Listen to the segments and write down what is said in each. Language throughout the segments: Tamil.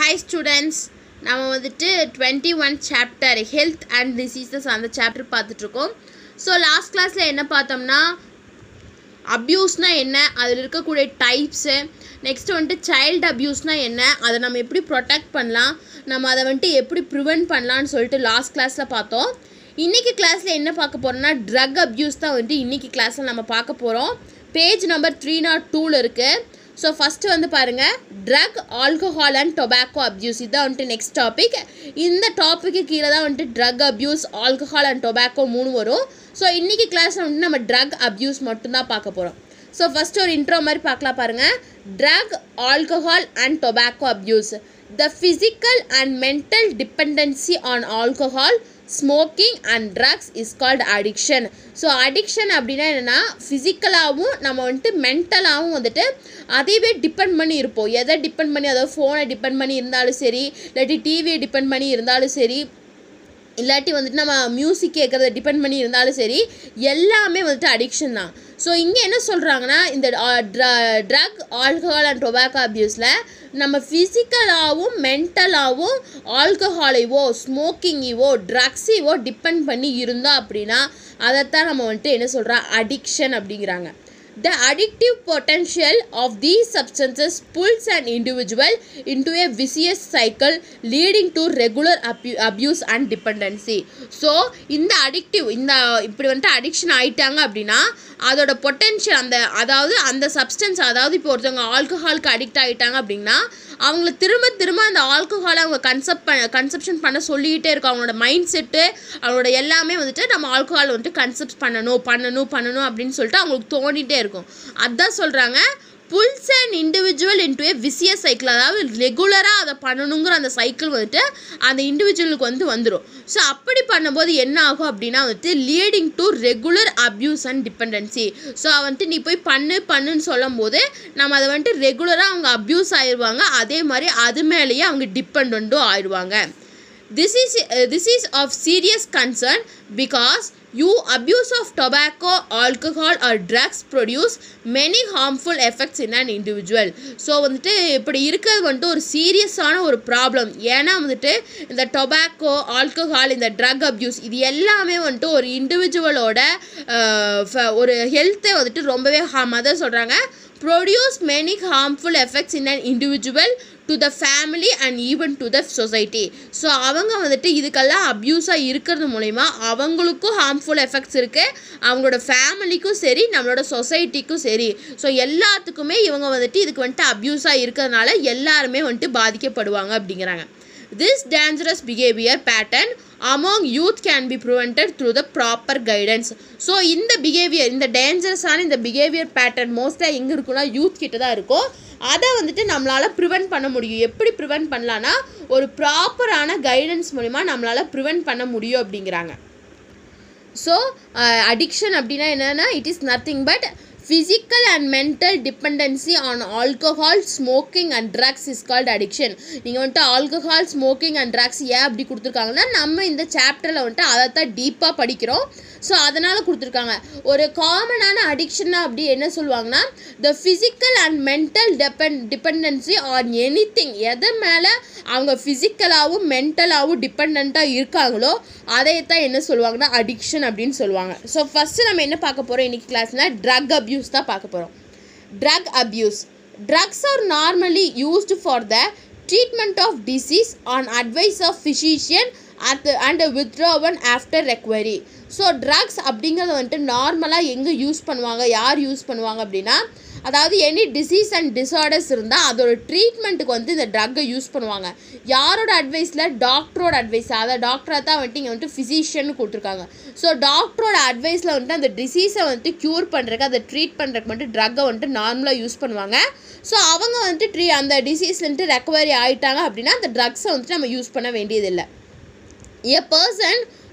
ஹாய் ஸ்டூடெண்ட்ஸ் நம்ம வந்துட்டு twenty one chapter health and diseases அந்த சாப்டர் பார்த்துட்ருக்கோம் ஸோ லாஸ்ட் கிளாஸில் என்ன பார்த்தோம்னா அப்யூஸ்னால் என்ன அதில் இருக்கக்கூடிய டைப்ஸு நெக்ஸ்ட் வந்துட்டு சைல்டு அப்யூஸ்னால் என்ன அதை நம்ம எப்படி ப்ரொடெக்ட் பண்ணலாம் நம்ம அதை வந்துட்டு எப்படி ப்ரிவென்ட் பண்ணலான்னு சொல்லிட்டு லாஸ்ட் கிளாஸில் பார்த்தோம் இன்றைக்கி கிளாஸில் என்ன பார்க்க போகிறோம்னா ட்ரக் அப்யூஸ் தான் வந்துட்டு இன்றைக்கி கிளாஸில் நம்ம பார்க்க போகிறோம் பேஜ் நம்பர் த்ரீ நாட் டூவில் இருக்குது ஸோ ஃபஸ்ட்டு வந்து பாருங்கள் drug alcohol and tobacco abuse இதுதான் வந்துட்டு நெக்ஸ்ட் டாபிக் இந்த டாப்பிக்கு கீழே தான் வந்துட்டு drug abuse alcohol and tobacco மூணு வரும் ஸோ இன்றைக்கி கிளாஸில் வந்துட்டு நம்ம ட்ரக் அப்யூஸ் மட்டும்தான் பார்க்க போகிறோம் ஸோ ஃபஸ்ட்டு ஒரு இன்ட்ரோ மாதிரி பார்க்கலாம் பாருங்கள் drug alcohol and tobacco abuse the physical and mental dependency on alcohol smoking and drugs is called addiction so addiction அப்படின்னா என்னென்னா ஃபிசிக்கலாகவும் நம்ம வந்துட்டு மென்டலாகவும் வந்துட்டு அதையவே டிபெண்ட் பண்ணி இருப்போம் எதை டிபெண்ட் பண்ணி அதாவது ஃபோனை டிபெண்ட் பண்ணி இருந்தாலும் சரி இல்லாட்டி டிவியை டிபெண்ட் பண்ணி இருந்தாலும் சரி இல்லாட்டி வந்துட்டு நம்ம மியூசிக் கேட்குறத டிபெண்ட் பண்ணி இருந்தாலும் சரி எல்லாமே வந்துட்டு அடிக்ஷன் தான் ஸோ இங்கே என்ன சொல்கிறாங்கன்னா இந்த ட்ரக் ஆல்கஹால் அண்ட் டொபாக்கோ அப்யூஸில் நம்ம ஃபிசிக்கலாகவும் மென்டலாகவும் ஆல்கஹாலைவோ ஸ்மோக்கிங்கைவோ ட்ரக்ஸைவோ டிபெண்ட் பண்ணி இருந்தோம் அப்படின்னா அதைத்தான் நம்ம வந்துட்டு என்ன சொல்கிறோம் அடிக்ஷன் அப்படிங்கிறாங்க The addictive potential of these substances pulls an individual into a vicious cycle leading to regular abu- abuse and dependency. So இந்த அடிக்டிவ் இந்த இப்படி வந்துட்டு அடிக்ஷன் ஆயிட்டாங்க அப்படின்னா அதோட பொட்டென்ஷியல் அந்த அதாவது அந்த சப்ஸ்டன்ஸ் அதாவது இப்போ ஒருத்தவங்க ஆல்கஹாலுக்கு அடிக்ட் ஆகிட்டாங்க அப்படின்னா அவங்கள திரும்ப திரும்ப அந்த ஆல்கஹாலை அவங்க கன்செப்ட் பண்ண கன்செப்ஷன் பண்ண சொல்லிக்கிட்டே இருக்கும் அவங்களோட மைண்ட் செட்டு அவங்களோட எல்லாமே வந்துட்டு நம்ம ஆல்கஹால் வந்துட்டு கன்செப்ட் பண்ணணும் பண்ணணும் பண்ணணும் அப்படின்னு சொல்லிட்டு அவங்களுக்கு தோண்டிகிட்டே இருக்கும் அதான் சொல்கிறாங்க pulls and individual into a vicious cycle அதாவது ரெகுலராக அதை பண்ணணுங்கிற அந்த சைக்கிள் வந்துட்டு அந்த இண்டிவிஜுவலுக்கு வந்து வந்துடும் ஸோ அப்படி பண்ணும்போது என்ன ஆகும் அப்படின்னா வந்துட்டு leading to regular abuse and dependency so வந்துட்டு நீ போய் பண்ணு பண்ணுன்னு சொல்லும் போது நம்ம அதை வந்துட்டு ரெகுலராக அவங்க அப்யூஸ் ஆயிடுவாங்க அதே மாதிரி அது மேலேயே அவங்க டிபெண்ட்டும் ஆயிடுவாங்க this is this is of serious concern because you abuse of tobacco alcohol or drugs produce many harmful effects in an individual so வந்துட்டு இப்படி இருக்கிறது வந்துட்டு ஒரு சீரியஸான ஒரு ப்ராப்ளம் ஏன்னா வந்துட்டு இந்த டொபாக்கோ ஆல்கஹால் இந்த ட்ரக் அப்யூஸ் இது எல்லாமே வந்துட்டு ஒரு இண்டிவிஜுவலோட ஒரு ஹெல்த்தை வந்துட்டு ரொம்பவே ஹார்ம் அதான் சொல்கிறாங்க produce many harmful effects in an individual to the family and even to the society so அவங்க வந்துட்டு இதுக்கெல்லாம் அப்யூஸாக இருக்கிறது மூலிமா அவங்களுக்கும் ஹார்ம்ஃபுல் எஃபெக்ட்ஸ் இருக்குது அவங்களோட ஃபேமிலிக்கும் சரி நம்மளோட சொசைட்டிக்கும் சரி ஸோ எல்லாத்துக்குமே இவங்க வந்துட்டு இதுக்கு வந்துட்டு அப்யூஸாக இருக்கிறதுனால எல்லாருமே வந்துட்டு பாதிக்கப்படுவாங்க அப்படிங்கிறாங்க this dangerous behaviour pattern among youth can be prevented through the proper guidance so இந்த பிஹேவியர் இந்த டேஞ்சரஸான இந்த பிஹேவியர் பேட்டர்ன் மோஸ்ட்டாக எங்கே இருக்குன்னா யூத் கிட்ட தான் இருக்கும் அதை வந்துட்டு நம்மளால் ப்ரிவெண்ட் பண்ண முடியும் எப்படி ப்ரிவெண்ட் பண்ணலான்னா ஒரு ப்ராப்பரான கைடன்ஸ் மூலிமா நம்மளால் ப்ரிவெண்ட் பண்ண முடியும் அப்படிங்கிறாங்க ஸோ அடிக்ஷன் அப்படின்னா என்னென்னா it is nothing but physical and mental dependency on alcohol smoking and drugs is called addiction நீங்கள் வந்துட்டு ஆல்கஹால் ஸ்மோக்கிங் அண்ட் ட்ரக்ஸ் ஏன் அப்படி கொடுத்துருக்காங்கன்னா நம்ம இந்த சாப்டரில் வந்துட்டு அதை தான் டீப்பாக படிக்கிறோம் ஸோ அதனால் கொடுத்துருக்காங்க ஒரு காமனான அடிக்ஷன்னா அப்படி என்ன சொல்லுவாங்கன்னா the physical and mental depend dependency on anything எதை மேலே அவங்க ஃபிசிக்கலாகவும் மென்டலாகவும் டிபெண்ட்டாக இருக்காங்களோ அதை தான் என்ன சொல்லுவாங்கன்னா அடிக்ஷன் அப்படின்னு சொல்லுவாங்க ஸோ ஃபஸ்ட்டு நம்ம என்ன பார்க்க போகிறோம் இன்றைக்கி கிளாஸ்னால் ட்ரக் அப்யூஸ் தான் பார்க்க போகிறோம் drug abuse drugs are normally used for the treatment of disease on advice of physician at and withdrawn after recovery so drugs அப்படிங்கிறத வந்துட்டு நார்மலாக எங்கே யூஸ் பண்ணுவாங்க யார் யூஸ் பண்ணுவாங்க அப்படின்னா அதாவது எனி டிசீஸ் அண்ட் டிசார்டர்ஸ் இருந்தால் அதோட ட்ரீட்மெண்ட்டுக்கு வந்து இந்த ட்ரக்கை யூஸ் பண்ணுவாங்க யாரோட அட்வைஸில் டாக்டரோட அட்வைஸ் அதை டாக்டரை தான் வந்துட்டு இங்கே வந்துட்டு ஃபிசிஷியன் கொடுத்துருக்காங்க ஸோ டாக்டரோட அட்வைஸில் வந்துட்டு அந்த டிசீஸை வந்துட்டு க்யூர் பண்ணுறதுக்கு அதை ட்ரீட் பண்ணுறதுக்கு வந்துட்டு ட்ரக்கை வந்துட்டு நார்மலாக யூஸ் பண்ணுவாங்க ஸோ அவங்க வந்துட்டு ட்ரீ அந்த டிசீஸ்லேருந்து ரெக்கவரி ஆகிட்டாங்க அப்படின்னா அந்த ட்ரக்ஸை வந்துட்டு நம்ம யூஸ் பண்ண வேண்டியதில்லை a person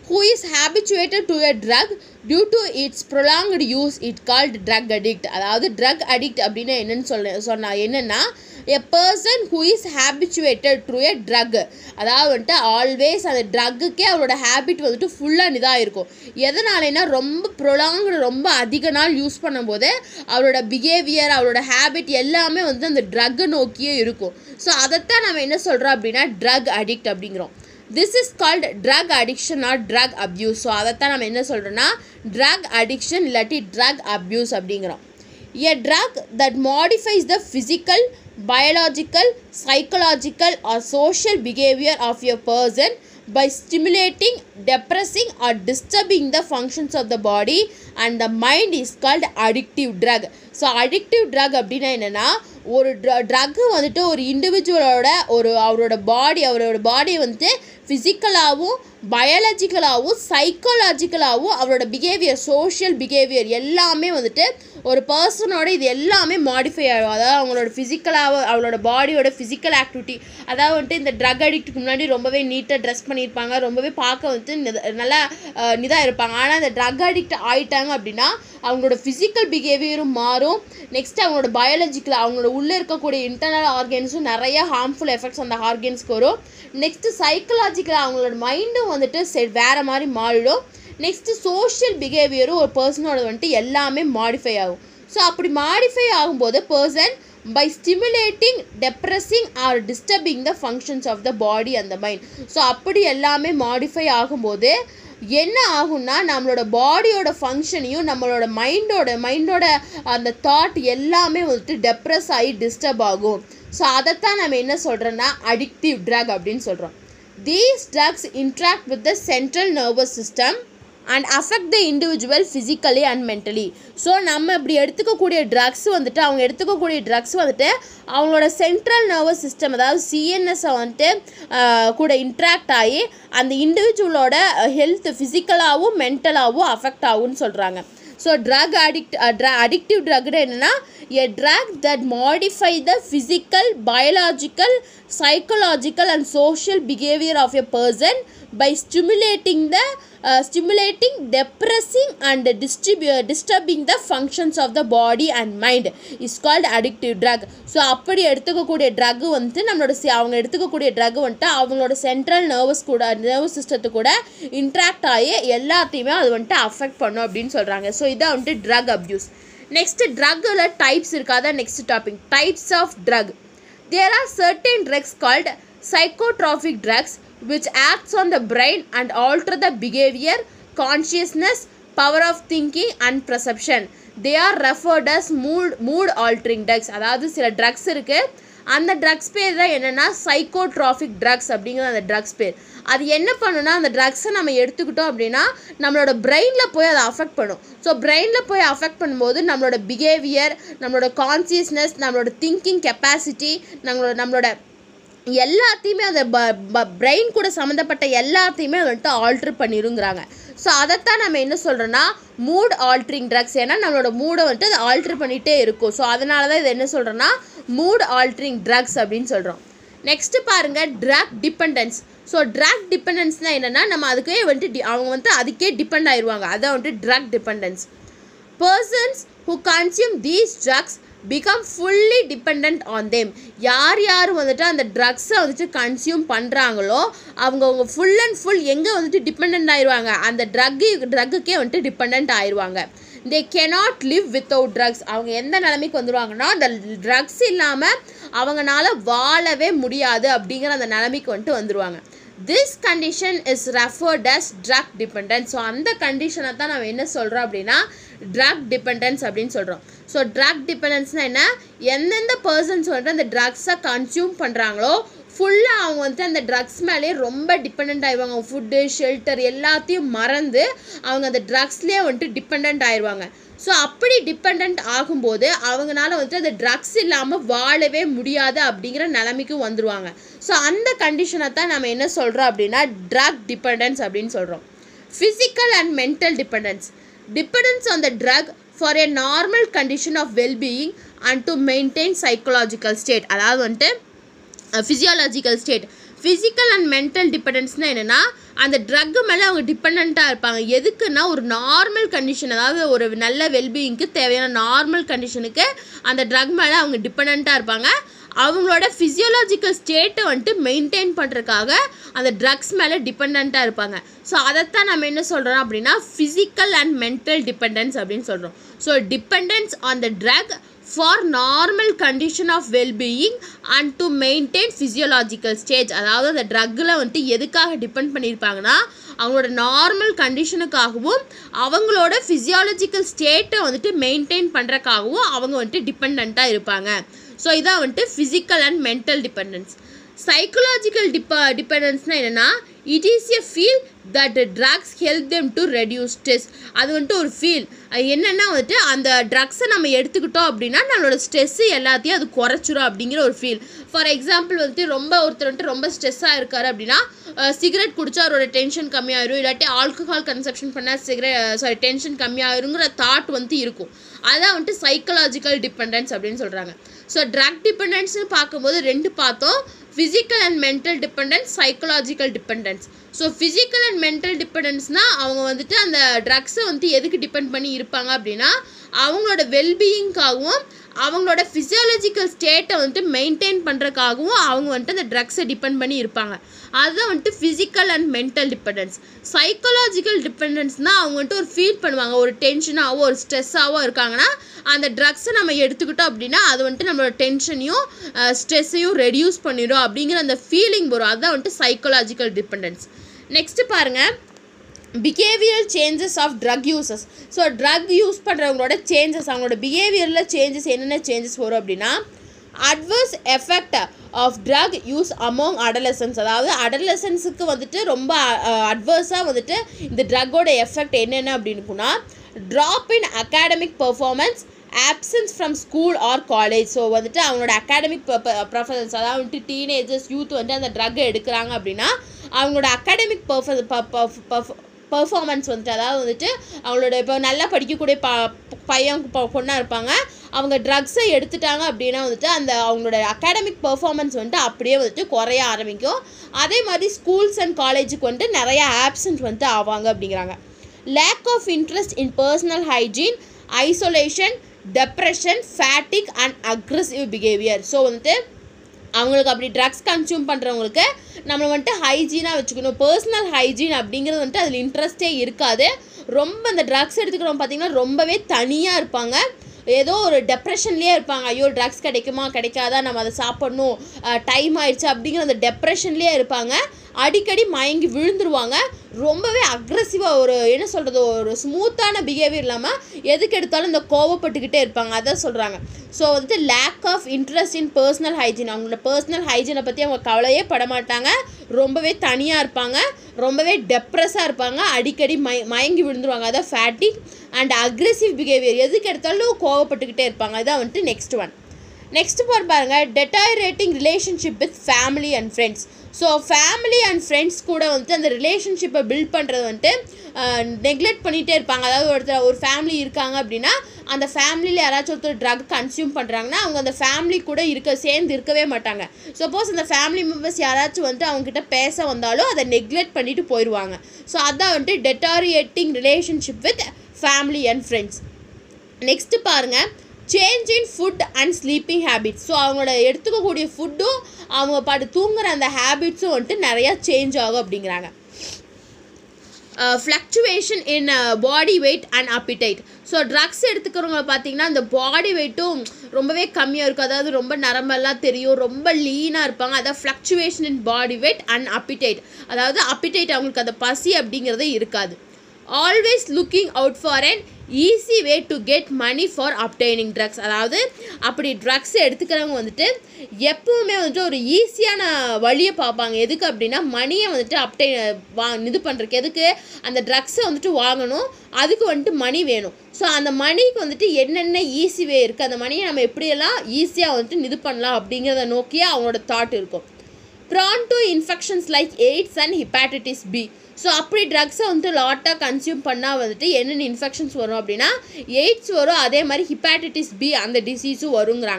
who is habituated to a drug due to its prolonged use it called drug addict அதாவது drug addict அப்படின்னு என்னன்னு சொல்ல சொன்னா என்னன்னா a person who is habituated to a drug அதாவது வந்துட்டு ஆல்வேஸ் அந்த ட்ரக்குக்கே அவரோட ஹேபிட் வந்துட்டு ஃபுல்லாக இதாக இருக்கும் எதனாலனா ரொம்ப ப்ரொலாங்டு ரொம்ப அதிக நாள் யூஸ் பண்ணும்போது அவரோட பிஹேவியர் அவரோட ஹேபிட் எல்லாமே வந்து அந்த ட்ரக்கை நோக்கியே இருக்கும் ஸோ அதைத்தான் நம்ம என்ன சொல்கிறோம் அப்படின்னா ட்ரக் அடிக்ட் அப்படிங்கிறோம் this is called drug addiction or drug abuse so அதைத்தான் நம்ம என்ன சொல்கிறோன்னா ட்ரக் அடிக்ஷன் இல்லாட்டி ட்ரக் அப்யூஸ் அப்படிங்கிறோம் a drug that modifies the physical biological psychological or social behavior of a person by stimulating depressing or disturbing the functions of the body and the mind is called addictive drug so addictive drug அப்படின்னா என்னென்னா ஒரு ட்ரக்கு வந்துட்டு ஒரு இண்டிவிஜுவலோட ஒரு அவரோட பாடி அவரோட பாடி வந்துட்டு ஃபிசிக்கலாகவும் பயாலஜிக்கலாகவும் சைக்காலஜிக்கலாகவும் அவரோட பிஹேவியர் சோஷியல் பிஹேவியர் எல்லாமே வந்துட்டு ஒரு பர்சனோட இது எல்லாமே மாடிஃபை ஆகும் அதாவது அவங்களோட ஃபிசிக்கலாக அவங்களோட பாடியோட ஃபிசிக்கல் ஆக்டிவிட்டி அதாவது வந்துட்டு இந்த ட்ரக் அடிக்ட்டுக்கு முன்னாடி ரொம்பவே நீட்டாக ட்ரெஸ் பண்ணியிருப்பாங்க ரொம்பவே பார்க்க வந்துட்டு நித- நல்லா இதாக இருப்பாங்க ஆனால் இந்த ட்ரக் அடிக்ட் ஆயிட்டாங்க அப்படின்னா அவங்களோட ஃபிசிக்கல் பிஹேவியரும் மாறும் நெக்ஸ்ட் அவங்களோட பயாலஜிக்கல் அவங்களோட உள்ளே இருக்கக்கூடிய இன்டர்னல் ஆர்கன்ஸும் நிறைய ஹார்ம்ஃபுல் எஃபெக்ட்ஸ் அந்த ஆர்கன்ஸ்க்கு வரும் நெக்ஸ்ட் சைக்கலாஜிக்கல் அவங்களோட மைண்டும் வந்துட்டு செ வேறு மாதிரி மாறிடும் நெக்ஸ்ட்டு சோஷியல் பிஹேவியரும் ஒரு பர்சனோட வந்துட்டு எல்லாமே மாடிஃபை ஆகும் ஸோ அப்படி மாடிஃபை ஆகும்போது person by stimulating depressing or disturbing the functions of the body அந்த மைண்ட் ஸோ அப்படி எல்லாமே மாடிஃபை ஆகும்போது என்ன ஆகும்னா நம்மளோட பாடியோட ஃபங்க்ஷனையும் நம்மளோட மைண்டோட மைண்டோட அந்த தாட் எல்லாமே வந்துட்டு டெப்ரெஸ் ஆகி டிஸ்டர்ப் ஆகும் ஸோ அதைத்தான் நம்ம என்ன சொல்கிறோன்னா அடிக்டிவ் ட்ரக் அப்படின்னு சொல்கிறோம் these drugs interact with the central nervous system and affect the individual physically and mentally so நம்ம இப்படி எடுத்துக்கக்கூடிய ட்ரக்ஸ் வந்துட்டு அவங்க எடுத்துக்கக்கூடிய ட்ரக்ஸ் வந்துட்டு அவங்களோட சென்ட்ரல் நர்வஸ் சிஸ்டம் அதாவது சிஎன்எஸ்ஸை வந்துட்டு ஆஹ், கூட இன்ட்ராக்ட் ஆகி அந்த இண்டிவிஜுவலோட ஹெல்த் ஃபிசிக்கலாகவும் மென்டலாகவும் அஃபெக்ட் ஆகும்னு சொல்கிறாங்க ஸோ ட்ரக் அடிக்ட் அடிக்டிவ் ட்ரக்னு என்னென்னா a drug that modify the physical biological psychological and social behaviour of a person by stimulating the stimulating depressing and distribu disturbing the functions of the body and mind is called addictive drug so அப்படி எடுத்துக்கக்கூடிய ட்ரக் வந்துட்டு நம்மளோட சி- அவங்க எடுத்துக்கக்கூடிய ட்ரக் வந்துட்டு அவங்களோட சென்ட்ரல் நர்வஸ் கூட நர்வஸ் சிஸ்டத்து கூட இன்ட்ராக்ட் ஆகி எல்லாத்தையுமே அது வந்துட்டு அஃபெக்ட் பண்ணும் அப்படின்னு சொல்கிறாங்க ஸோ இதான் வந்துட்டு ட்ரக் அப்யூஸ் நெக்ஸ்ட் ட்ரக்கில் டைப்ஸ் இருக்காதான் next topic types of drug There are certain drugs called psychotropic drugs which acts on the brain and alter the behavior, consciousness, power of thinking and perception. They are referred as mood mood altering drugs. அதாவது சில ட்ரக்ஸ் இருக்கு அந்த ட்ரக்ஸ் பேர் தான் என்னென்னா சைக்கோட்ராஃபிக் ட்ரக்ஸ் அப்படிங்கிற அந்த ட்ரக்ஸ் பேர் அது என்ன பண்ணுன்னா அந்த ட்ரக்ஸை நம்ம எடுத்துக்கிட்டோம் அப்படின்னா நம்மளோட பிரெயினில் போய் அதை அஃபெக்ட் பண்ணும் ஸோ பிரெயினில் போய் அஃபெக்ட் பண்ணும்போது நம்மளோட பிஹேவியர் நம்மளோட கான்சியஸ்னஸ் நம்மளோட திங்கிங் கெப்பாசிட்டி நம்மளோட நம்மளோட எல்லாத்தையுமே அந்த பிரெயின் கூட சம்மந்தப்பட்ட எல்லாத்தையுமே வந்துட்டு ஆல்ட்ரு பண்ணிருங்கிறாங்க ஸோ அதைத்தான் நம்ம என்ன சொல்கிறோன்னா மூட் ஆல்ட்ரிங் ட்ரக்ஸ் ஏன்னா நம்மளோட மூடை வந்துட்டு அது ஆல்ட்ரு பண்ணிகிட்டே இருக்கும் ஸோ அதனால தான் இது என்ன சொல்கிறோன்னா மூட் ஆல்ட்ரிங் ட்ரக்ஸ் அப்படின்னு சொல்கிறோம் நெக்ஸ்ட் பாருங்க ட்ரக் டிபெண்டன்ஸ் ஸோ ட்ரக் டிபெண்டன்ஸ்னால் என்னென்னா நம்ம அதுக்கே வந்துட்டு di- அவங்க வந்துட்டு அதுக்கே டிபெண்ட் ஆயிடுவாங்க அதான் வந்துட்டு drug dependence persons who consume these drugs become fully dependent on them யார் யார் வந்துட்டு அந்த ட்ரக்ஸை வந்துட்டு கன்சியூம் பண்ணுறாங்களோ அவங்க அவங்க ஃபுல் அண்ட் ஃபுல் எங்கே வந்துட்டு டிபெண்ட் ஆயிடுவாங்க அந்த ட்ரக்கு ட்ரக்குக்கே வந்துட்டு டிபெண்ட் ஆயிடுவாங்க they cannot live without drugs அவங்க எந்த நிலைமைக்கு வந்துடுவாங்கன்னா அந்த ட்ரக்ஸ் இல்லாமல் அவங்கனால வாழவே முடியாது அப்படிங்கிற அந்த நிலைமைக்கு வந்துட்டு வந்துடுவாங்க this condition is referred as drug dependence so அந்த கண்டிஷனை தான் நம்ம என்ன சொல்கிறோம் அப்படின்னா ட்ரக் டிபெண்டன்ஸ் அப்படின்னு சொல்கிறோம் ஸோ ட்ரக் டிபெண்டன்ஸ்னால் என்ன எந்தெந்த பர்சன்ஸ் வந்துட்டு அந்த ட்ரக்ஸை கன்சியூம் பண்ணுறாங்களோ ஃபுல்லாக அவங்க வந்துட்டு அந்த ட்ரக்ஸ் மேலேயே ரொம்ப டிபெண்ட் ஆயிடுவாங்க ஃபுட்டு ஷெல்டர் எல்லாத்தையும் மறந்து அவங்க அந்த ட்ரக்ஸ்லேயே வந்துட்டு டிபெண்ட் ஆயிடுவாங்க ஸோ அப்படி டிபெண்ட் ஆகும்போது அவங்கனால வந்துட்டு அந்த ட்ரக்ஸ் இல்லாமல் வாழவே முடியாது அப்படிங்கிற நிலைமைக்கு வந்துருவாங்க ஸோ அந்த கண்டிஷனை தான் நம்ம என்ன சொல்கிறோம் அப்படின்னா ட்ரக் டிபெண்டன்ஸ் அப்படின்னு சொல்கிறோம் physical and mental dependence dependence on the drug for a normal condition of wellbeing and to maintain psychological state அதாவது வந்துட்டு physiological state physical and mental டிபெண்டன்ஸ்னால் என்னென்னா அந்த ட்ரக்கு மேலே அவங்க டிபெண்ட்டாக இருப்பாங்க எதுக்குன்னா ஒரு நார்மல் கண்டிஷன் அதாவது ஒரு நல்ல வெல்பீயிங்க்கு தேவையான நார்மல் கண்டிஷனுக்கு அந்த ட்ரக் மேலே அவங்க டிபெண்ட்டாக இருப்பாங்க அவங்களோட ஃபிசியோலாஜிக்கல் ஸ்டேட்டை வந்துட்டு மெயின்டைன் பண்ணுறதுக்காக அந்த ட்ரக்ஸ் மேலே டிபெண்ட்டாக இருப்பாங்க ஸோ அதைத்தான் நம்ம என்ன சொல்கிறோம் அப்படின்னா ஃபிசிக்கல் அண்ட் மென்டல் டிபெண்டன்ஸ் அப்படின்னு சொல்கிறோம் so dependence on the drug for normal condition of wellbeing and to maintain physiological stage அதாவது அந்த ட்ரக்கில் வந்துட்டு எதுக்காக டிபெண்ட் பண்ணியிருப்பாங்கன்னா அவங்களோட நார்மல் கண்டிஷனுக்காகவும் அவங்களோட ஃபிசியாலஜிக்கல் ஸ்டேட்டை வந்துட்டு மெயின்டைன் பண்ணுறக்காகவும் அவங்க வந்துட்டு டிபெண்ட்டாக இருப்பாங்க ஸோ இதான் வந்துட்டு physical and mental dependence psychological டிப டிபெண்டன்ஸ்னால் என்னென்னா it is a feel that drugs help them to reduce stress அது வந்துட்டு ஒரு ஃபீல் என்னென்னா வந்துட்டு அந்த ட்ரக்ஸை நம்ம எடுத்துக்கிட்டோம் அப்படின்னா நம்மளோட ஸ்ட்ரெஸ்ஸு எல்லாத்தையும் அது குறைச்சிரும் அப்படிங்கிற ஒரு ஃபீல் ஃபார் எக்ஸாம்பிள் வந்துட்டு ரொம்ப ஒருத்தர் வந்துட்டு ரொம்ப ஸ்ட்ரெஸ்ஸாக இருக்காரு அப்படின்னா சிகரெட் குடிச்சா அவரோட டென்ஷன் கம்மியாயிரும் இல்லாட்டி ஆல்கஹால் கன்சப்ஷன் பண்ணால் சிகரெட் சாரி டென்ஷன் கம்மியாயிருங்கிற தாட் வந்து இருக்கும் அதான் வந்துட்டு சைக்கலாஜிக்கல் டிபெண்டன்ஸ் அப்படின்னு சொல்கிறாங்க ஸோ ட்ரக் டிபெண்டன்ஸ்னு பார்க்கும்போது ரெண்டு பார்த்தோம் physical and mental dependence psychological dependence so physical and mental டிபெண்டன்ஸ்னால் அவங்க வந்துட்டு அந்த ட்ரக்ஸை வந்துட்டு எதுக்கு டிபெண்ட் பண்ணி இருப்பாங்க அப்படின்னா அவங்களோட வெல்பீயிங்காகவும் அவங்களோட ஃபிசியாலஜிக்கல் ஸ்டேட்டை வந்துட்டு மெயின்டைன் பண்ணுறக்காகவும் அவங்க வந்துட்டு அந்த ட்ரக்ஸை டிபெண்ட் பண்ணி இருப்பாங்க அதுதான் வந்துட்டு physical and mental dependence psychological டிபெண்டன்ஸ்னால் அவங்க வந்துட்டு ஒரு ஃபீல் பண்ணுவாங்க ஒரு டென்ஷனாகவோ ஒரு ஸ்ட்ரெஸ்ஸாகவோ இருக்காங்கன்னா அந்த ட்ரக்ஸை நம்ம எடுத்துக்கிட்டோம் அப்படின்னா அது வந்துட்டு நம்மளோட டென்ஷனையும் ஸ்ட்ரெஸ்ஸையும் ரெடியூஸ் பண்ணிடும் அப்படிங்கிற அந்த ஃபீலிங் வரும் அதுதான் வந்துட்டு சைக்கலாஜிக்கல் டிபெண்டன்ஸ் நெக்ஸ்ட்டு பாருங்கள் behaviour changes of drug uses so drug use பண்ணுறவங்களோட சேஞ்சஸ் அவங்களோட பிஹேவியரில் சேஞ்சஸ் என்னென்ன சேஞ்சஸ் வரும் அப்படின்னா adverse effect of drug use among adolescence அதாவது அடலசன்ஸுக்கு வந்துட்டு ரொம்ப அட்வர்ஸாக வந்துட்டு இந்த ட்ரக்கோட எஃபெக்ட் என்னென்ன அப்படின்னுக்குன்னா drop in academic performance absence from school or college so வந்துட்டு அவங்களோட அகாடமிக் ப்ரொஃபசர்ஸ் அதாவது வந்துட்டு டீனேஜர்ஸ் யூத் வந்துட்டு அந்த ட்ரக்கை எடுக்கிறாங்க அப்படின்னா அவங்களோட அகாடமிக் பர்ஃப பர்ஃபார்மன்ஸ் வந்துட்டு அதாவது வந்துட்டு அவங்களோட இப்போ நல்லா படிக்கக்கூடிய ப பையன் பொண்ணாக இருப்பாங்க அவங்க ட்ரக்ஸை எடுத்துட்டாங்க அப்படின்னா வந்துட்டு அந்த அவங்களோட அகாடமிக் பர்ஃபார்மன்ஸ் வந்துட்டு அப்படியே வந்துட்டு குறைய ஆரம்பிக்கும் அதே மாதிரி ஸ்கூல்ஸ் அண்ட் காலேஜுக்கு வந்துட்டு நிறைய ஆப்சன்ட் வந்துட்டு ஆவாங்க அப்படிங்கிறாங்க lack of interest in personal hygiene isolation depression fatigue and aggressive behaviour so வந்துட்டு அவங்களுக்கு அப்படி ட்ரக்ஸ் கன்சியூம் பண்ணுறவங்களுக்கு நம்ம வந்துட்டு ஹைஜீனாக வச்சுக்கணும் பர்சனல் ஹைஜீன் அப்படிங்கிறது வந்துட்டு அதில் இன்ட்ரெஸ்டே இருக்காது ரொம்ப அந்த ட்ரக்ஸ் எடுத்துக்கிறவங்க பார்த்திங்கன்னா ரொம்பவே தனியாக இருப்பாங்க ஏதோ ஒரு டெப்ரெஷன்லேயே இருப்பாங்க ஐயோ ட்ரக்ஸ் கிடைக்குமா கிடைக்காதா நம்ம அதை சாப்பிட்ணும் டைம் ஆயிடுச்சு அப்படிங்கிற அந்த டெப்ரெஷன்லேயே இருப்பாங்க அடிக்கடி மயங்கி விழுந்துருவாங்க ரொம்பவே அக்ரஸிவாக ஒரு என்ன சொல்கிறது ஒரு ஸ்மூத்தான பிஹேவியர் இல்லாமல் எதுக்கு எடுத்தாலும் இந்த கோவப்பட்டுக்கிட்டே இருப்பாங்க அதான் சொல்கிறாங்க ஸோ வந்துட்டு lack of interest in personal hygiene அவங்களோட பர்சனல் ஹைஜீனை பற்றி அவங்க கவலையே பட மாட்டாங்க ரொம்பவே தனியாக இருப்பாங்க ரொம்பவே டெப்ரெஸ்ஸாக இருப்பாங்க அடிக்கடி மய மயங்கி விழுந்துருவாங்க அதான் ஃபேட்டிக் அண்ட் அக்ரெசிவ் பிஹேவியர் எதுக்கு எடுத்தாலும் கோவப்பட்டுக்கிட்டே இருப்பாங்க அதான் வந்துட்டு நெக்ஸ்ட் ஒன் நெக்ஸ்ட் பார்ட் பாருங்கள் deteriorating relationship with family and friends so family and friends கூட வந்துட்டு அந்த ரிலேஷன்ஷிப்பை பில்ட் பண்ணுறது வந்துட்டு நெக்லெக்ட் பண்ணிகிட்டே இருப்பாங்க அதாவது ஒருத்தர் ஒரு ஃபேமிலி இருக்காங்க அப்படின்னா அந்த ஃபேமிலியில் யாராச்சும் ஒருத்தர் ட்ரக் கன்சியூம் பண்ணுறாங்கன்னா அவங்க அந்த ஃபேமிலி கூட இருக்க சேர்ந்து இருக்கவே மாட்டாங்க சப்போஸ் அந்த ஃபேமிலி மெம்பர்ஸ் யாராச்சும் வந்துட்டு அவங்ககிட்ட பேச வந்தாலும் அதை நெக்லெக்ட் பண்ணிட்டு போயிடுவாங்க ஸோ அதான் வந்துட்டு deteriorating relationship with family and friends next பாருங்கள் change in food and sleeping habits so அவங்களோட எடுத்துக்கக்கூடிய ஃபுட்டும் அவங்க பாட்டு தூங்குற அந்த ஹேபிட்ஸும் வந்துட்டு நிறையா சேஞ்ச் ஆகும் அப்படிங்கிறாங்க fluctuation in body weight and appetite so drugs எடுத்துக்கிறவங்க பார்த்தீங்கன்னா அந்த பாடி வெயிட்டும் ரொம்பவே கம்மியாக இருக்கும் அதாவது ரொம்ப நரம்பெல்லாம் தெரியும் ரொம்ப லீனாக இருப்பாங்க அதாவது fluctuation in body weight and appetite அதாவது அப்பிடைட் அவங்களுக்கு அந்த பசி அப்படிங்கிறதே இருக்காது always looking out for an easy way to get money for obtaining drugs அதாவது அப்படி ட்ரக்ஸ் எடுத்துக்கிறவங்க வந்துட்டு எப்பவுமே வந்துட்டு ஒரு ஈஸியான வழியை பார்ப்பாங்க எதுக்கு அப்படின்னா மணியை வந்துட்டு அப்டை வா இது பண்ணுறதுக்கு எதுக்கு அந்த ட்ரக்ஸை வந்துட்டு வாங்கணும் அதுக்கு வந்துட்டு மணி வேணும் ஸோ அந்த மணிக்கு வந்துட்டு என்னென்ன ஈஸி வே இருக்குது அந்த மணியை நம்ம எப்படியெல்லாம் ஈஸியாக வந்துட்டு இது பண்ணலாம் அப்படிங்கிறத நோக்கியே அவங்களோட தாட் இருக்கும் prone to infections like AIDS and hepatitis B so அப்படி ட்ரக்ஸை வந்துட்டு லாட்டாக கன்சியூம் பண்ணால் வந்துட்டு என்னென்ன இன்ஃபெக்ஷன்ஸ் வரும் அப்படின்னா எய்ட்ஸ் வரும் அதே மாதிரி ஹிப்பாட்டிட்டிஸ் பி அந்த டிசீஸும் வருங்கிறாங்க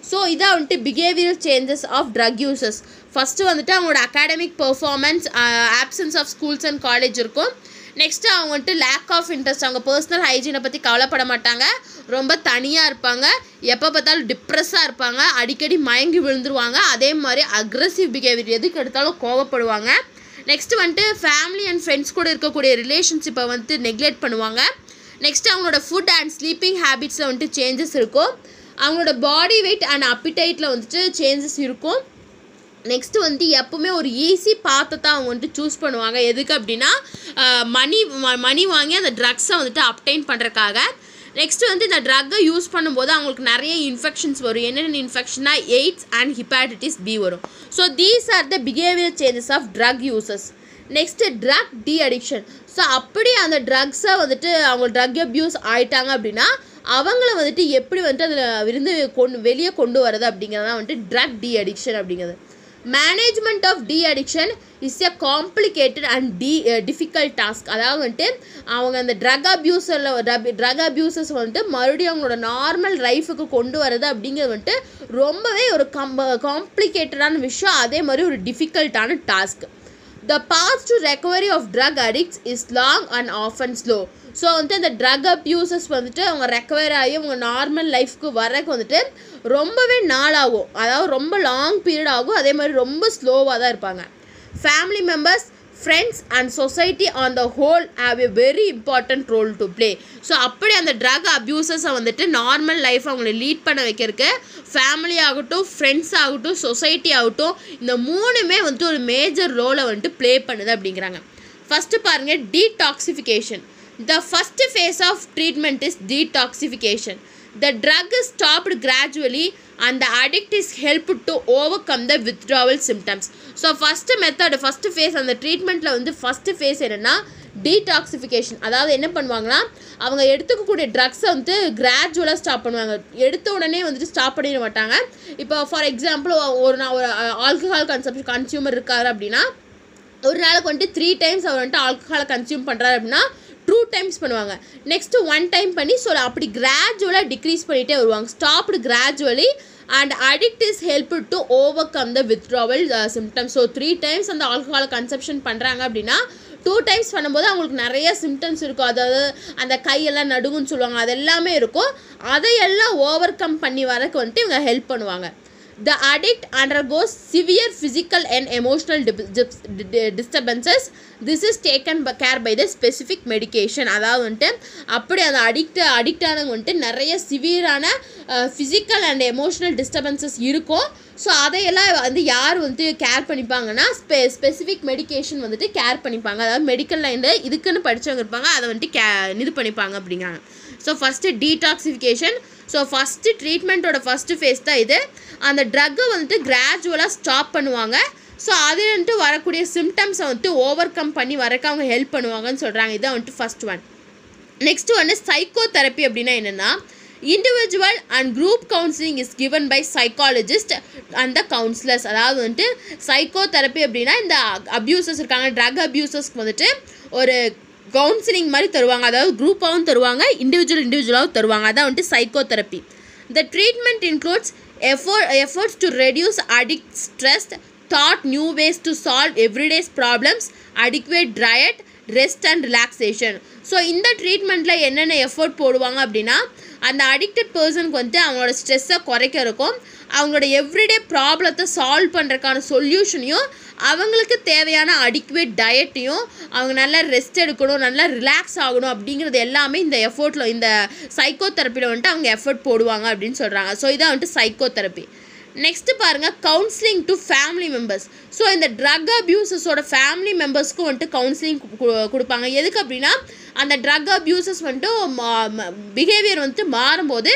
ஸோ இதான் வந்துட்டு behavioural changes of drug uses first வந்துட்டு அவங்களோட academic performance absence of schools and college இருக்கும் நெக்ஸ்ட்டு அவங்க வந்துட்டு லேக் ஆஃப் இன்ட்ரெஸ்ட் அவங்க பர்சனல் ஹைஜீனை பற்றி கவலைப்பட மாட்டாங்க ரொம்ப தனியாக இருப்பாங்க எப்போ பார்த்தாலும் டிப்ரெஸ்ஸாக இருப்பாங்க அடிக்கடி மயங்கி விழுந்துருவாங்க அதே மாதிரி அக்ரஸிவ் பிஹேவியர் எதுக்கு எடுத்தாலும் கோவப்படுவாங்க நெக்ஸ்ட் வந்துட்டு ஃபேமிலி அண்ட் ஃப்ரெண்ட்ஸ் கூட இருக்கக்கூடிய ரிலேஷன்ஷிப்பை வந்துட்டு நெக்லெக்ட் பண்ணுவாங்க நெக்ஸ்ட் அவங்களோட ஃபுட் அண்ட் ஸ்லீப்பிங் ஹேபிட்ஸில் வந்துட்டு சேஞ்சஸ் இருக்கும் அவங்களோட பாடி வெயிட் அண்ட் அப்பிடைட்டில் வந்துட்டு சேஞ்சஸ் இருக்கும் நெக்ஸ்ட் வந்து எப்பவுமே ஒரு ஈஸி பாத்தை தான் அவங்க வந்துட்டு சூஸ் பண்ணுவாங்க எதுக்கு அப்படின்னா மணி மணி வாங்கி அந்த ட்ரக்ஸை வந்துட்டு அப்டைன் பண்ணுறக்காக நெக்ஸ்ட் வந்து இந்த ட்ரக்கை யூஸ் பண்ணும்போது அவங்களுக்கு நிறைய இன்ஃபெக்ஷன்ஸ் வரும் என்னென்ன இன்ஃபெக்ஷனா எய்ட்ஸ் அண்ட் ஹிப்பாட்டிட்டிஸ் பி வரும் so these are the behaviour changes of drug uses next drug deaddiction so அப்படி அந்த ட்ரக்ஸை வந்துட்டு அவங்க ட்ரக் அப்யூஸ் ஆயிட்டாங்க அப்படின்னா அவங்கள வந்துட்டு எப்படி வந்துட்டு அதில் இருந்து கொண்டு வெளியே கொண்டு வரது அப்படிங்கிறதான் வந்துட்டு ட்ரக் டி அடிக்ஷன் அப்படிங்கிறது management of the addiction is a complicated and the difficult task அதாவது வந்துட்டு அவங்க அந்த ட்ரக் அப்யூஸில் ட்ரக் அப்யூசஸ் வந்துட்டு மறுபடியும் அவங்களோட நார்மல் லைஃபுக்கு கொண்டு வரது அப்படிங்கிறது வந்துட்டு ரொம்பவே ஒரு கம் காம்ப்ளிகேட்டடான விஷயம் அதே மாதிரி ஒரு டிஃபிகல்ட்டான task the path to recovery of drug addicts is long and often slow so வந்துட்டு அந்த ட்ரக் அப்யூசஸ் வந்துட்டு அவங்க ரெக்கவர் ஆகி அவங்க நார்மல் லைஃப்க்கு வரக்கு வந்துட்டு ரொம்பவே நாள் ஆகும் அதாவது ரொம்ப லாங் பீரியட் ஆகும் அதே மாதிரி ரொம்ப ஸ்லோவாக தான் இருப்பாங்க family members friends and society on the whole have a very important role to play so அப்படி அந்த ட்ரக் அப்யூசஸை வந்துட்டு நார்மல் லைஃப் அவங்களை லீட் பண்ண வைக்கிறதுக்கு ஃபேமிலி ஆகட்டும் ஃப்ரெண்ட்ஸ் ஆகட்டும் சொசைட்டி ஆகட்டும் இந்த மூணுமே வந்துட்டு ஒரு மேஜர் ரோலை வந்துட்டு ப்ளே பண்ணுது அப்படிங்கிறாங்க ஃபஸ்ட்டு பாருங்கள் detoxification the first phase of treatment is detoxification the drug is stopped gradually and the addict is help to overcome the withdrawal symptoms so first method first phase அந்த ட்ரீட்மெண்ட்டில் வந்து ஃபஸ்ட்டு ஃபேஸ் என்னென்னா டீடாக்சிஃபிகேஷன் அதாவது என்ன பண்ணுவாங்கன்னா அவங்க எடுத்துக்கக்கூடிய ட்ரக்ஸை வந்து கிராஜுவலாக ஸ்டாப் பண்ணுவாங்க எடுத்த உடனே வந்துட்டு ஸ்டாப் பண்ணிட மாட்டாங்க இப்போ ஃபார் எக்ஸாம்பிள் ஒரு நான் ஒரு ஆல்கஹால் கன்சப்ஷன் கன்சியூமர் இருக்காரு அப்படின்னா ஒரு நாளுக்கு வந்துட்டு த்ரீ டைம்ஸ் அவர் வந்துட்டு ஆல்கஹாலை கன்சியூம் பண்ணுறாரு அப்படின்னா டூ டைம்ஸ் பண்ணுவாங்க நெக்ஸ்ட்டு ஒன் டைம் பண்ணி ஸோ அப்படி கிராஜுவலாக டிக்ரீஸ் பண்ணிகிட்டே வருவாங்க stopped gradually and addict is help to overcome the withdrawal symptoms so three times அந்த ஆல்கஹாலை கன்சப்ஷன் பண்ணுறாங்க அப்படின்னா டூ டைம்ஸ் பண்ணும்போது அவங்களுக்கு நிறைய சிம்டம்ஸ் இருக்கும் அதாவது அந்த கையெல்லாம் நடுங்குன்னு சொல்லுவாங்க அது எல்லாமே இருக்கும் அதையெல்லாம் ஓவர் கம் பண்ணி வரக்கு வந்துட்டு இவங்க ஹெல்ப் பண்ணுவாங்க The addict undergoes severe physical and emotional dip- dip- di- disturbances. This is taken by- care by the specific medication. அதாவது வந்துட்டு அப்படி அந்த அடிக்ட் அடிக்ட் ஆனவங்க வந்துட்டு நிறைய சிவியரான ஃபிசிக்கல் அண்ட் எமோஷனல் டிஸ்டர்பன்சஸ் இருக்கும் ஸோ அதையெல்லாம் வந்து யார் வந்து கேர் பண்ணிப்பாங்கன்னா ஸ்பெ ஸ்பெசிஃபிக் மெடிகேஷன் வந்துட்டு கேர் பண்ணிப்பாங்க அதாவது மெடிக்கல் லைனில் இதுக்குன்னு படித்தவங்க இருப்பாங்க அதை வந்துட்டு கே இது பண்ணிப்பாங்க அப்படிங்கிறாங்க so first detoxification so first ட்ரீட்மெண்ட்டோட ஃபஸ்ட்டு ஃபேஸ் தான் இது அந்த ட்ரக்கை வந்துட்டு கிராஜுவலாக ஸ்டாப் பண்ணுவாங்க ஸோ அதுலன்ட்டு வரக்கூடிய சிம்டம்ஸை வந்துட்டு ஓவர் கம் பண்ணி வரக்கு அவங்க ஹெல்ப் பண்ணுவாங்கன்னு சொல்கிறாங்க இதான் வந்துட்டு ஃபஸ்ட் ஒன் நெக்ஸ்ட் ஒன்று சைக்கோ தெரப்பி அப்படின்னா என்னென்னா individual and group counselling is given by psychologist and the counsellors அதாவது வந்துட்டு சைக்கோ தெரப்பி அப்படின்னா இந்த அப்யூசஸ் இருக்காங்க ட்ரக் அப்யூசஸ்க்கு வந்துட்டு ஒரு கவுன்சிலிங் மாதிரி தருவாங்க அதாவது குரூப்பாகவும் தருவாங்க இண்டிவிஜுவல் இண்டிவிஜுவலாகவும் தருவாங்க அதான் வந்துட்டு psychotherapy the treatment includes effort efforts to reduce addict stress thought new ways to solve everyday's problems adequate diet rest and relaxation so இந்த ட்ரீட்மெண்ட்டில் என்னென்ன எஃபோர்ட் போடுவாங்க அப்படின்னா அந்த அடிக்டட் பர்சனுக்கு வந்துட்டு அவங்களோட ஸ்ட்ரெஸ்ஸை குறைக்க இருக்கும் அவங்களோட எவ்ரிடே ப்ராப்ளத்தை சால்வ் பண்ணுறதுக்கான சொல்யூஷனையும் அவங்களுக்கு தேவையான அடிக்குவேட் டயட்டையும் அவங்க நல்லா ரெஸ்ட் எடுக்கணும் நல்லா ரிலாக்ஸ் ஆகணும் அப்படிங்கிறது எல்லாமே இந்த எஃபோர்ட்டில் இந்த சைக்கோ தெரப்பியில் வந்துட்டு அவங்க எஃபர்ட் போடுவாங்க அப்படின்னு சொல்கிறாங்க ஸோ இதான் வந்துட்டு சைக்கோ தெரப்பி நெக்ஸ்ட்டு பாருங்கள் counselling to family members so இந்த ட்ரக் அப்யூசஸோட ஃபேமிலி மெம்பர்ஸ்க்கும் வந்துட்டு கவுன்சிலிங் கொடுப்பாங்க எதுக்கு அப்படின்னா அந்த ட்ரக் அப்யூசஸ் வந்துட்டு பிஹேவியர் வந்துட்டு மாறும்போது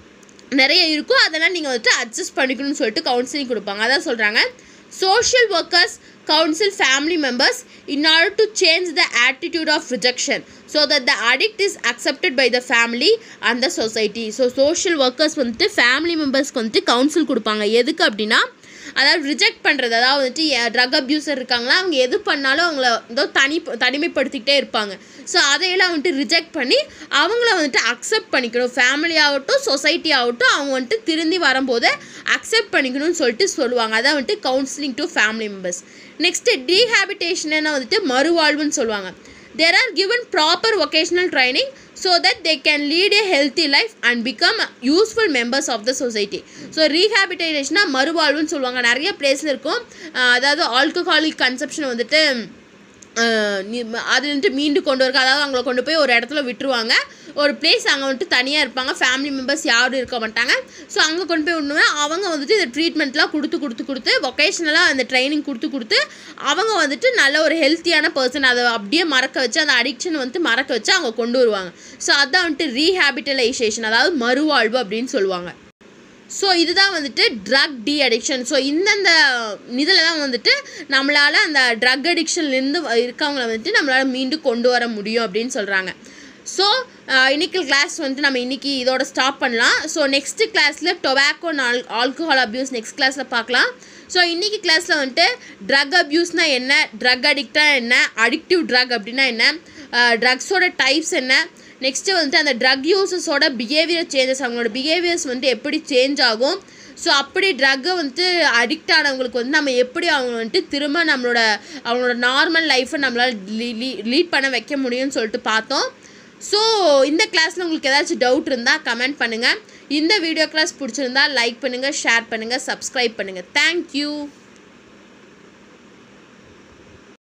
நிறைய இருக்கும் அதெல்லாம் நீங்கள் வந்துட்டு அட்ஜஸ்ட் பண்ணிக்கணும்னு சொல்லிட்டு கவுன்சிலிங் கொடுப்பாங்க அதான் சொல்கிறாங்க social workers counsel family members in order to change the attitude of rejection so that the addict is accepted by the family and the society so social workers வந்துட்டு ஃபேமிலி மெம்பர்ஸ்க்கு வந்துட்டு கவுன்சில் கொடுப்பாங்க எதுக்கு அப்படின்னா அதாவது ரிஜெக்ட் பண்ணுறது அதாவது வந்துட்டு ட்ரக் அப்யூசர் இருக்காங்களா அவங்க எது பண்ணாலும் அவங்கள ஏதோ தனி தனிமைப்படுத்திக்கிட்டே இருப்பாங்க ஸோ அதையெல்லாம் வந்துட்டு ரிஜெக்ட் பண்ணி அவங்கள வந்துட்டு அக்செப்ட் பண்ணிக்கணும் ஃபேமிலி ஆகட்டும் சொசைட்டி ஆகட்டும் அவங்க வந்துட்டு திருந்தி வரும்போது அக்செப்ட் பண்ணிக்கணும்னு சொல்லிட்டு சொல்லுவாங்க அதான் வந்துட்டு counselling to family members next rehabilitation வந்துட்டு மறுவாழ்வுன்னு சொல்லுவாங்க there are given proper vocational training so that they can lead a healthy life and become useful members of the society so ரீஹேபிட்டேஷனாக மறுவாழ்வுன்னு சொல்லுவாங்க நிறைய பிளேஸில் இருக்கும் அஹ் அதாவது ஆல்கஹாலிக் கன்செப்ஷன் வந்துட்டு அஹ் நீ- அது வந்துட்டு மீண்டு கொண்டு வரக்கு அதாவது அவங்கள கொண்டு போய் ஒரு இடத்துல விட்டுருவாங்க ஒரு பிளேஸ் அங்கே வந்துட்டு தனியாக இருப்பாங்க ஃபேமிலி மெம்பர்ஸ் யாரும் இருக்க மாட்டாங்க ஸோ அங்கே கொண்டு போய் விடணும்னா அவங்க வந்துட்டு இந்த ட்ரீட்மெண்ட்லாம் கொடுத்து கொடுத்து கொடுத்து ஒகேஷ்னலாக அந்த ட்ரைனிங் கொடுத்து கொடுத்து அவங்க வந்துட்டு நல்ல ஒரு ஹெல்த்தியான பர்சன் அதை அப்படியே மறக்க வச்சு அந்த அடிக்ஷன் வந்துட்டு மறக்க வச்சு அவங்க கொண்டு வருவாங்க ஸோ அதான் வந்துட்டு ரீஹேபிட்டலைசேஷன் அதாவது மறுவாழ்வு அப்படின்னு சொல்லுவாங்க ஸோ இதுதான் வந்துட்டு ட்ரக் டி அடிக்ஷன் ஸோ இந்தந்த இதில் தான் வந்துட்டு நம்மளால் அந்த ட்ரக் அடிக்ஷன்லேருந்து இருக்கவங்கள வந்துட்டு நம்மளால் மீண்டும் கொண்டு வர முடியும் அப்படின்னு சொல்கிறாங்க ஸோ இன்னைக்கு கிளாஸ் வந்துட்டு நம்ம இன்னைக்கு இதோட ஸ்டாப் பண்ணலாம் ஸோ நெக்ஸ்ட்டு கிளாஸில் tobacco all alcohol abuse next கிளாஸில் பார்க்கலாம் ஸோ இன்னைக்கு கிளாஸில் வந்துட்டு ட்ரக் அப்யூஸ்னால் என்ன ட்ரக் அடிக்டாக என்ன அடிக்டிவ் ட்ரக் அப்படின்னா என்ன ட்ரக்ஸோட டைப்ஸ் என்ன நெக்ஸ்ட்டு வந்துட்டு அந்த ட்ரக் யூசஸோட பிஹேவியர் சேஞ்சஸ் அவங்களோட பிஹேவியர்ஸ் வந்துட்டு எப்படி சேஞ்ச் ஆகும் ஸோ அப்படி ட்ரக்கை வந்துட்டு அடிக்ட் ஆனவங்களுக்கு வந்து நம்ம எப்படி அவங்க வந்துட்டு திரும்ப நம்மளோட அவங்களோட நார்மல் லைஃப்பை நம்மளால் லீட் பண்ண வைக்க முடியும்னு சொல்லிட்டு பார்த்தோம் ஸோ இந்த கிளாஸில் உங்களுக்கு ஏதாச்சும் டவுட் இருந்தால் கமெண்ட் பண்ணுங்கள் இந்த வீடியோ கிளாஸ் பிடிச்சிருந்தா லைக் பண்ணுங்கள் ஷேர் பண்ணுங்கள் சப்ஸ்கிரைப் பண்ணுங்கள் தேங்க்யூ